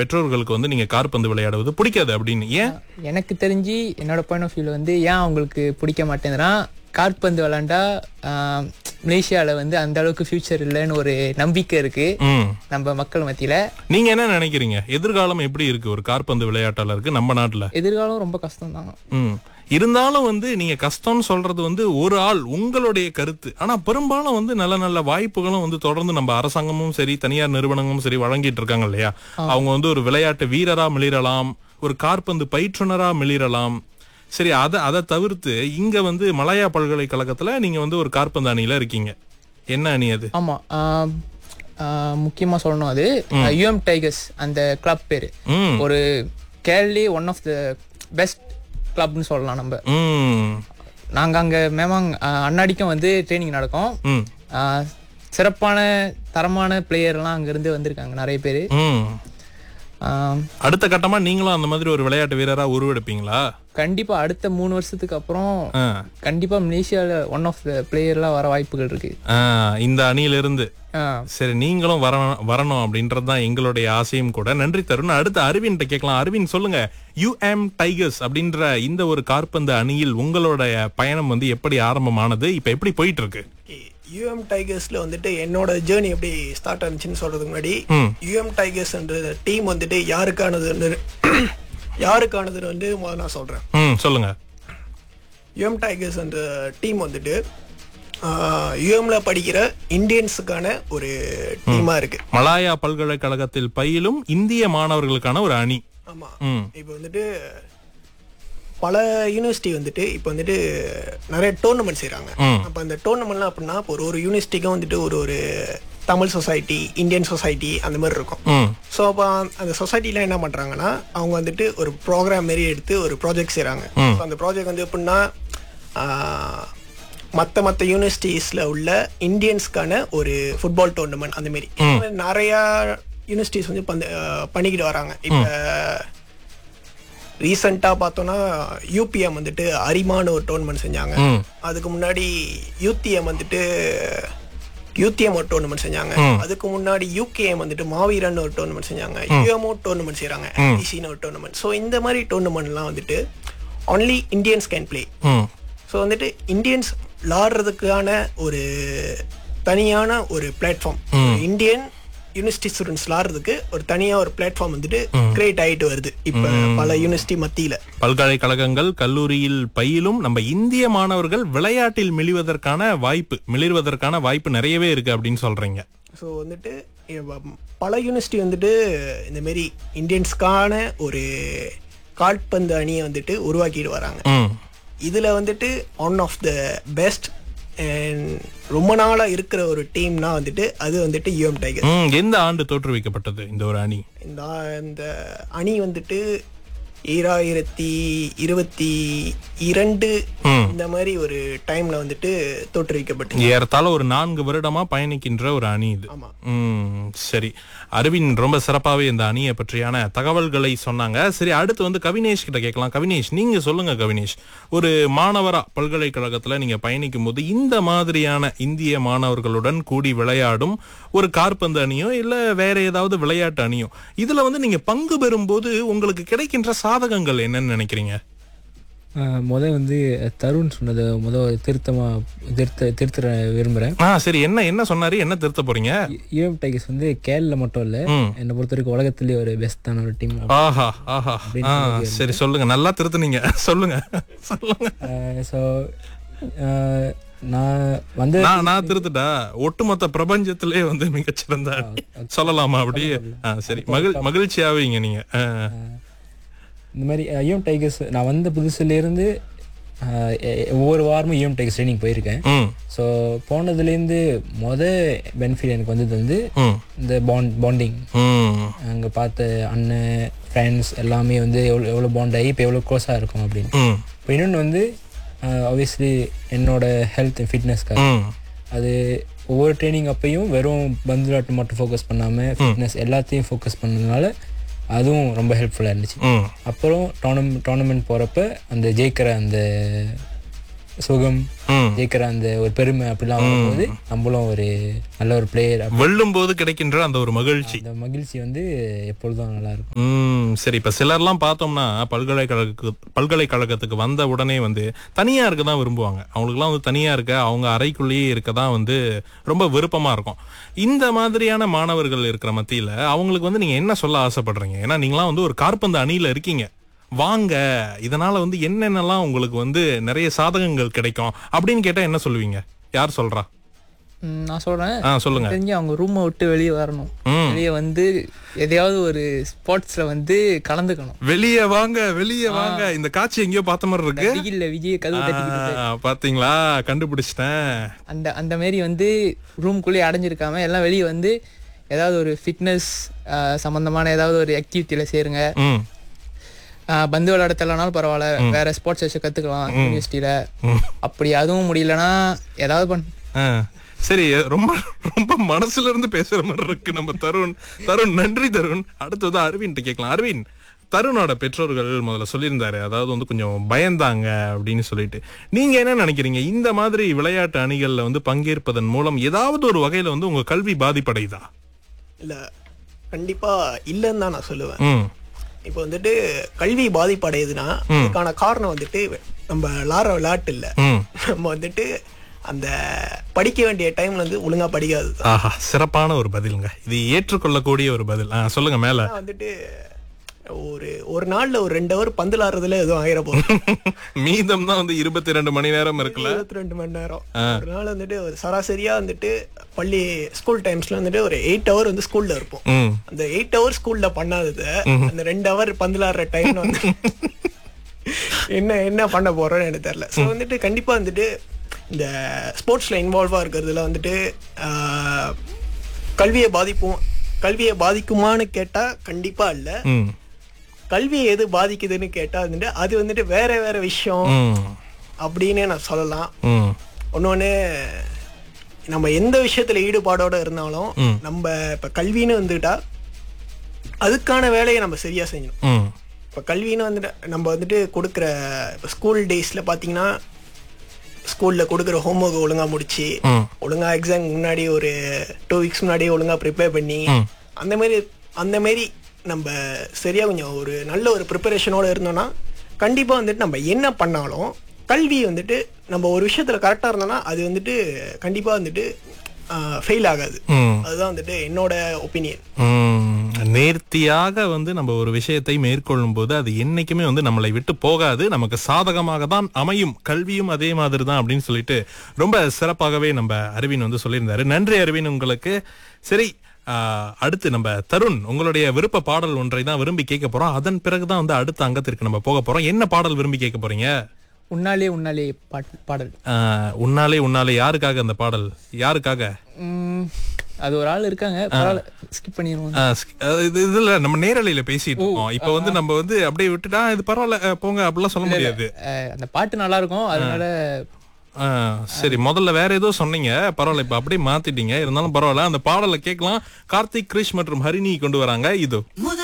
பெற்றோர்களுக்கு வந்து நீங்க காற்பந்து விளையாடுவது பிடிக்காது அப்படின்னு ஏன் எனக்கு தெரிஞ்சு என்னோட பாயிண்ட் ஆஃப் வியூவில் வந்து ஏன் அவங்களுக்கு பிடிக்க மாட்டேங்கிறான் கால்பந்து விளாண்டா மலேசியாவில் வந்து அந்த அளவுக்கு ஃபியூச்சர் இல்லைன்னு ஒரு நம்பிக்கை இருக்கு ம் நம்ம மக்கள் மத்தியில் நீங்க என்ன நினைக்கிறீங்க எதிர்காலம் எப்படி இருக்கு ஒரு காற்பந்து விளையாட்டாளருக்கு நம்ம நாட்டுல எதிர்காலம் ரொம்ப கஷ்டம் தான் ம் இருந்தாலும் வந்து நீங்க கஷ்டம்னு சொல்றது வந்து ஒரு ஆள் உங்களுடைய கருத்து ஆனா பெரும்பாலும் வந்து நல்ல நல்ல வாய்ப்புகளும் வந்து தொடர்ந்து நம்ம அரசாங்கமும் சரி தனியார் நிறுவனங்களும் சரி வழங்கிட்டு இருக்காங்க இல்லையா அவங்க வந்து ஒரு விளையாட்டு வீரரா மிளிரலாம் ஒரு காற்பந்து பயிற்றுனரா மிளிரலாம் சரி அதை அதை தவிர்த்து இங்க வந்து மலாயா பல்கலைக்கழகத்துல நீங்க வந்து ஒரு காற்பந்து அணியில இருக்கீங்க என்ன அணி அது ஆமாம் முக்கியமாக சொல்லணும் அது யூஎம் டைகர்ஸ் அந்த கிளப் பேர் ம் ஒரு Kerali one of the best கிளப்னு சொல்லலாம் நம்ம ம் நாங்கள் அங்கே மேமாங் ஆஹ் அண்ணாடிக்கும் வந்து ட்ரைனிங் நடக்கும் ம் ஆஹ் சிறப்பான தரமான பிளேயர்லாம் அங்கேருந்து வந்திருக்காங்க நிறைய பேர் ம் அடுத்த கட்டமா நீங்களும் அந்த மாதிரி ஒரு விளையாட்டு வீரரா உருவெடுப்பீங்களா கண்டிப்பாக அடுத்த மூணு வருஷத்துக்கு அப்புறம் ஆ. கண்டிப்பாக மலேசியாவில் ஒன் ஆஃப் த பிளேயர்லாம் வர வாய்ப்புகள் இருக்கு ஆ, இந்த அணியிலிருந்து ஆஹ் சரி நீங்களும் வரணும் வரணும் அப்படின்றது தான் எங்களுடைய ஆசையும் கூட நன்றி தருண் அடுத்து அரவிந்த் கேட்கலாம் அரவிந்த் சொல்லுங்க யூஎம் டைகர்ஸ் அப்படின்ற இந்த ஒரு காற்பந்து அணியில் உங்களுடைய பயணம் வந்து எப்படி ஆரம்பமானது இப்ப எப்படி போயிட்டு இருக்கு யூஎம் டைகர்ஸ்ல வந்துட்டு என்னோட ஜேர்னி எப்படி ஸ்டார்ட் ஆனிச்சுன்னு சொல்றதுக்கு முன்னாடி ம். யூஎம் டைகர்ஸ்ன்ற டீம் வந்துட்டு யாருக்கானதுன்னு யாருக்கானதுன்னு வந்து முதல்ல நான் சொல்றேன் ம் சொல்லுங்க யூஎம் டைகர்ஸ் அந்த டீம் வந்துட்டு யூஎம்ல படிக்கிற இந்தியன்ஸுக்கான ஒரு டீமா இருக்கு மலாயா பல்கலைக்கழகத்தில் பயிலும் இந்திய மாணவர்களுக்கான ஒரு அணி ஆமா ம் இப்போ வந்துட்டு பல யூனிவர்சிட்டி வந்துட்டு இப்போ வந்துட்டு நிறைய டோர்னமெண்ட் செய்கிறாங்க ம். அப்போ அந்த டோர்னமெண்ட்லாம் அப்படின்னா இப்போ ஒரு ஒரு யூனிவர்சிட்டிக்கும் வந்துட்டு ஒரு ஒரு தமிழ் சொசைட்டி இந்தியன் சொசைட்டி அந்த மாதிரி இருக்கும் ம் ஸோ அப்போ அந்த சொசைட்டிலாம் என்ன பண்ணுறாங்கன்னா அவங்க வந்துட்டு ஒரு ப்ரோக்ராம் மாரி எடுத்து ஒரு ப்ராஜெக்ட் செய்கிறாங்க ஸோ அந்த ப்ராஜெக்ட் வந்து எப்படின்னா மற்ற மற்ற யூனிவர்சிட்டிஸில் உள்ள இந்தியன்ஸ்க்கான ஒரு ஃபுட்பால் டோர்னமெண்ட் அந்த மாரி நிறையா யூனிவர்சிட்டிஸ் வந்து பந்து ஆஹ் பண்ணிக்கிட்டு வராங்க இப்போ ரீசெண்டாக பார்த்தோன்னா யூபிஎம் வந்துட்டு அரிமான்னு ஒரு டோர்னமெண்ட் செஞ்சாங்க ம் அதுக்கு முன்னாடி யூத்திஎம் வந்துட்டு யூத்திஎம் ஒரு டோர்னமெண்ட் செஞ்சாங்க அதுக்கு முன்னாடி யூகேஎம் வந்துட்டு மாவீரன் ஒரு டோர்னமெண்ட் செஞ்சாங்க யூஎம்ஓ டோர்னமெண்ட் செய்றாங்க ஐசின்னு ஒரு டோர்னமெண்ட் ஸோ இந்த மாதிரி டோர்னமெண்ட்லாம் வந்துட்டு only Indians can play hmm so வந்துட்டு இந்தியன்ஸ் விளாடுறதுக்கான ஒரு தனியான ஒரு பிளாட்ஃபார்ம் இந்தியன் யூனிவர்சிட்டி ஸ்டூடெண்ட்ஸ் விளாடுறதுக்கு ஒரு தனியாக ஒரு பிளாட்ஃபார்ம் வந்துட்டு கிரியேட் ஆகிட்டு வருது இப்போ பல யூனிவர்சிட்டி மத்தியில் பல்கலைக்கழகங்கள் கல்லூரியில் பயிலும் நம்ம இந்திய மாணவர்கள் விளையாட்டில் மிளிவதற்கான வாய்ப்பு மிளிர்வதற்கான வாய்ப்பு நிறையவே இருக்கு அப்படின்னு சொல்றீங்க ஸோ வந்துட்டு இவ- பல யூனிவர்சிட்டி வந்துட்டு இந்த மாரி இந்தியன்ஸ்க்கான ஒரு கால்பந்து அணியை வந்துட்டு உருவாக்கிட்டு வராங்க ம் இதுல வந்துட்டு one of the best and ரொம்ப நாளா இருக்கிற ஒரு டீம்னா வந்துட்டு அது வந்துட்டு யூஎம் டைகர் ம் எந்த ஆண்டு தோற்றுவிக்கப்பட்டது இந்த ஒரு அணி இந்த இந்த அணி வந்துட்டு ஈராயிரத்தி இருபத்தி இரண்டு இந்த மாதிரி ஒரு டைம்ல வந்துட்டு தோற்றுவிக்கப்பட்டு ஏறத்தாழ ஒரு நான்கு வருடமா பயணிக்கின்ற ஒரு அணி இது ஆமா. ம் சரி அரவிந்த் ரொம்ப சிறப்பாவே இந்த அணியை பற்றியான தகவல்களை சொன்னாங்க சரி அடுத்து வந்து கவினேஷ் கிட்ட கேட்கலாம் கவினேஷ் நீங்க சொல்லுங்க கவினேஷ் ஒரு மாணவரா பல்கலைக்கழகத்துல நீங்க பயணிக்கும் போது இந்த மாதிரியான இந்திய மாணவர்களுடன் கூடி விளையாடும் ஒரு காற்பந்து அணியோ இல்ல வேற ஏதாவது விளையாட்டு அணியோ இதுல வந்து நீங்க பங்கு பெறும்போது உங்களுக்கு கிடைக்கின்ற சாதகங்கள் என்னன்னு நினைக்கிறீங்க முத வந்து தருண் சொன்னதை முத திருத்தமா திருத்த திருத்த விரும்புகிறேன் ஆ சரி என்ன என்ன சொன்னாரு என்ன திருத்த போறீங்க யூஎம் டைகர்ஸ் வந்து கேரள மட்டும் இல்லை ம். என்னை பொறுத்த வரைக்கும் உலகத்திலேயே ஒரு பெஸ்டான ஒரு டீம் ஆஹா ஆஹா ஆ, சரி சொல்லுங்க நல்லா திருத்துனீங்க சொல்லுங்க சொல்லுங்க ஸோ நான் வந்து நான் நான் திருத்துட்டா ஒட்டுமொத்த பிரபஞ்சத்திலே வந்து மிகச்சிறந்த அணி. சொல்லலாமா அப்படி ஆ, சரி மகிழ் மகிழ்ச்சியாவீங்க நீங்க ஆ. இந்த மாதிரி யூஎம் டைகர்ஸ் நான் வந்த புதுசுலேருந்து ஒவ்வொரு வாரமும் யூஎம் டைகர்ஸ் ட்ரைனிங் போயிருக்கேன் ம் ஸோ போனதுலேருந்து மொத பெனிஃபிட் எனக்கு வந்தது வந்து ம் இந்த பாண்ட் பாண்டிங் ம் அங்கே பார்த்த அண்ணன் ஃப்ரெண்ட்ஸ் எல்லாமே வந்து எவ்வளோ எவ்வளோ பாண்ட் ஆகி இப்போ எவ்வளோ க்ளோஸாக இருக்கும் அப்படின்னு ம் இப்போ இன்னொன்று வந்து ஆப்வியஸ்லி என்னோட ஹெல்த் அண்ட் ஃபிட்னஸ்க்காக ம் அது ஒவ்வொரு ட்ரைனிங் அப்பையும் வெறும் பந்து விளையாட்டு மட்டும் ஃபோக்கஸ் பண்ணாமல் ஃபிட்னஸ் எல்லாத்தையும் ஃபோக்கஸ் பண்ணதுனால அதுவும் ரொம்ப ஹெல்ப்ஃபுல்லாக இருந்துச்சு ம் அப்புறம் டோர்னம் டோர்னமெண்ட் போகிறப்ப அந்த ஜெயிக்கிற அந்த சுகம் ம். ஜெயிக்கிற அந்த ஒரு பெருமை அப்படிலாம் வரும்போது நம்மளும் ஒரு நல்ல ஒரு பிளேயர் வெல்லும் போது கிடைக்கின்ற அந்த ஒரு மகிழ்ச்சி அந்த மகிழ்ச்சி வந்து எப்பொழுதும் நல்லா இருக்கும் ம் சரி இப்ப சிலர்லாம் பார்த்தோம்னா பல்கலைக்கழக பல்கலைக்கழகத்துக்கு வந்த உடனே வந்து தனியா இருக்க தான் விரும்புவாங்க அவங்களுக்குலாம் வந்து தனியா இருக்க அவங்க அறைக்குள்ளேயே இருக்க தான் வந்து ரொம்ப விருப்பமா இருக்கும் இந்த மாதிரியான மாணவர்கள் இருக்கிற மத்தியில அவங்களுக்கு வந்து நீங்க என்ன சொல்ல ஆசைப்படுறீங்க ஏன்னா நீங்களாம் வந்து ஒரு கார்பந்து அணியில இருக்கீங்க வாங்க இதனால வந்து என்னென்னலாம் உங்களுக்கு வந்து நிறைய சாதகங்கள் கிடைக்கும் அப்படின்னு கேட்டா என்ன சொல்லுவீங்க யார் சொல்றா ம், நான் சொல்றேன் ஆ சொல்லுங்க தெரிஞ்சு அவங்க ரூமை விட்டு வெளியே வரணும் ம். வெளியே வந்து எதையாவது ஒரு ஸ்போர்ட்ஸ்ல வந்து கலந்துக்கணும் வெளியே வாங்க வெளியே வாங்க இந்த காட்சி எங்கேயோ பார்த்த மாதிரி இருக்கு பிகில்ல விஜய் கதவு தட்டிக்கிட்டு ஆ, பாத்தீங்களா கண்டுபிடிச்சிட்டேன் அந்த அந்த மாரி வந்து ரூம்குள்ளேயே அடைஞ்சிருக்காம எல்லாம் வெளியே வந்து ஏதாவது ஒரு ஃபிட்னஸ் சம்பந்தமான ஏதாவது ஒரு ஆக்டிவிட்டியில சேருங்க ம் ஆஹ் பந்து விளையாட தெரியலனாலும் பரவாயில்ல வேற ஸ்போர்ட்ஸ் வச்சு கத்துக்கலாம் யூனிவர்சிட்டியில அப்படி அதுவும் முடியலன்னா ஏதாவது பண் ஆ. சரி ரொம்ப ரொம்ப மனசுல இருந்து பேசுற மாதிரி இருக்கு நம்ம தருண் தருண் நன்றி தருண் அடுத்தது அரவிந்த் கேட்கலாம் அரவிந்த் தருணோட பெற்றோர்கள் முதல்ல சொல்லியிருந்தாரு அதாவது வந்து கொஞ்சம் பயந்தாங்க அப்படின்னு சொல்லிட்டு நீங்க என்ன நினைக்கிறீங்க இந்த மாதிரி விளையாட்டு அணிகள்ல வந்து பங்கேற்பதன் மூலம் ஏதாவது ஒரு வகையில வந்து உங்க கல்வி பாதிப்படையுதா இல்ல கண்டிப்பா இல்லைன்னு தான் நான் சொல்லுவேன் ம் இப்போ வந்துட்டு கல்வி பாதிப்படையுதுன்னா அதுக்கான காரணம் வந்துட்டு நம்ம விளாடுற விளையாட்டு இல்ல ம் நம்ம வந்துட்டு அந்த படிக்க வேண்டிய டைம்ல வந்து ஒழுங்கா படிக்காது ஆஹா சிறப்பான ஒரு பதிலுங்க இது ஏற்றுக்கொள்ளக்கூடிய ஒரு பதில் ஆ, சொல்லுங்க மேல வந்துட்டு ஒரு ஒரு நாள்ல ஒரு ரெண்டு ஹவர் பந்து விளாடுறதுல எதுவும் ஆயிர போகுது மீதம் தான் வந்து இருபத்தி ரெண்டு மணி நேரம் இருக்குல்ல இருபத்தி ரெண்டு மணி நேரம் ஒரு நாள் வந்துட்டு ஒரு சராசரியா வந்துட்டு பள்ளி ஸ்கூல் டைம்ஸ்ல வந்துட்டு ஒரு எயிட் ஹவர் வந்து ஸ்கூல்ல இருப்போம் ம் அந்த எயிட் ஹவர் ஸ்கூல்ல பண்ணாதது அந்த ரெண்டு ஹவர் பந்து விளாடுற டைம்ல வந்து என்ன என்ன பண்ண போறோம்னு எனக்கு தெரியல ஸோ வந்துட்டு கண்டிப்பா வந்துட்டு இந்த ஸ்போர்ட்ஸ்ல இன்வால்வா இருக்கிறதுல வந்துட்டு ஆஹ், கல்வியை பாதிப்போம் கல்வியை பாதிக்குமான்னு கேட்டா கண்டிப்பா இல்ல ம் கல்வியை எது பாதிக்குதுன்னு கேட்டா வந்துட்டு அது வந்துட்டு வேற வேற விஷயம் ம் அப்படின்னு நான் சொல்லலாம் ம் இன்னொன்னு நம்ம எந்த விஷயத்துல ஈடுபாடோட இருந்தாலும் நம்ம இப்ப கல்வின்னு வந்துட்டா அதுக்கான வேலையை நம்ம சரியா செய்யணும் ம் இப்ப கல்வின்னு வந்துட்டு நம்ம வந்துட்டு கொடுக்குற இப்போ ஸ்கூல் டேஸ்ல பாத்தீங்கன்னா ஸ்கூல்ல கொடுக்குற ஹோம்ஒர்க் ஒழுங்கா முடிச்சு ம். ஒழுங்கா எக்ஸாம் முன்னாடி ஒரு டூ வீக்ஸ் முன்னாடி ஒழுங்கா ப்ரிப்பேர் பண்ணி அந்த மாதிரி அந்த மாதிரி நம்ம சரியா கொஞ்சம் ஒரு நல்ல ஒரு ப்ரிப்பரேஷனோட இருந்தோம்னா கண்டிப்பா வந்துட்டு நம்ம என்ன பண்ணாலும் கல்வி வந்துட்டு நம்ம ஒரு விஷயத்துல கரெக்டா இருந்தோம்னா அது வந்துட்டு கண்டிப்பா வந்துட்டு ஃபெயில் ஆகாது ம். அதுதான் வந்துட்டு என்னோட ஒப்பீனியன் ம், நேர்த்தியாக வந்து நம்ம ஒரு விஷயத்தை மேற்கொள்ளும் போது அது என்னைக்குமே வந்து நம்மளை விட்டு போகாது நமக்கு சாதகமாக தான் அமையும் கல்வியும் அதே மாதிரி தான் அப்படின்னு சொல்லிட்டு ரொம்ப சிறப்பாகவே நம்ம அரவின் வந்து சொல்லியிருந்தாரு நன்றி அரவின் உங்களுக்கு சரி ஆஹ், அடுத்து நம்ம தருண் உங்களுடைய விருப்ப பாடல் ஒன்றை தான் விரும்பி கேட்க போறோம் அதன் பிறகுதான் வந்து அடுத்த அங்கத்திற்கு நம்ம போக போறோம் என்ன பாடல் விரும்பி கேட்க போறீங்க உன்னாலே உன்னாலே பாட்- பாடல் ஆஹ், உன்னாலே உன்னாலே யாருக்காக அந்த பாடல் யாருக்காக ம், அது ஒரு ஆள் இருக்காங்க பரவாயில்ல ஸ்கிப் பண்ணிடுவோம் ஆ, ஸ்க்- அஹ் இது இதுல நம்ம நேரலையில பேசிட்டு இருக்கோம் இப்ப வந்து நம்ம வந்து அப்படியே விட்டுட்டா இது பரவாயில்ல அஹ் போங்க அப்படிலாம் சொல்ல முடியாது அஹ், அந்த பாட்டு நல்லா இருக்கும் அதனால ஆ, சரி முதல்ல வேற ஏதோ சொன்னீங்க பரவாயில்ல இப்ப அப்படியே மாத்திட்டீங்க இருந்தாலும் பரவாயில்ல அந்த பாடலை கேட்கலாம் கார்த்திக் கிரிஷ் மற்றும் ஹரிணி கொண்டு வராங்க இது முதல்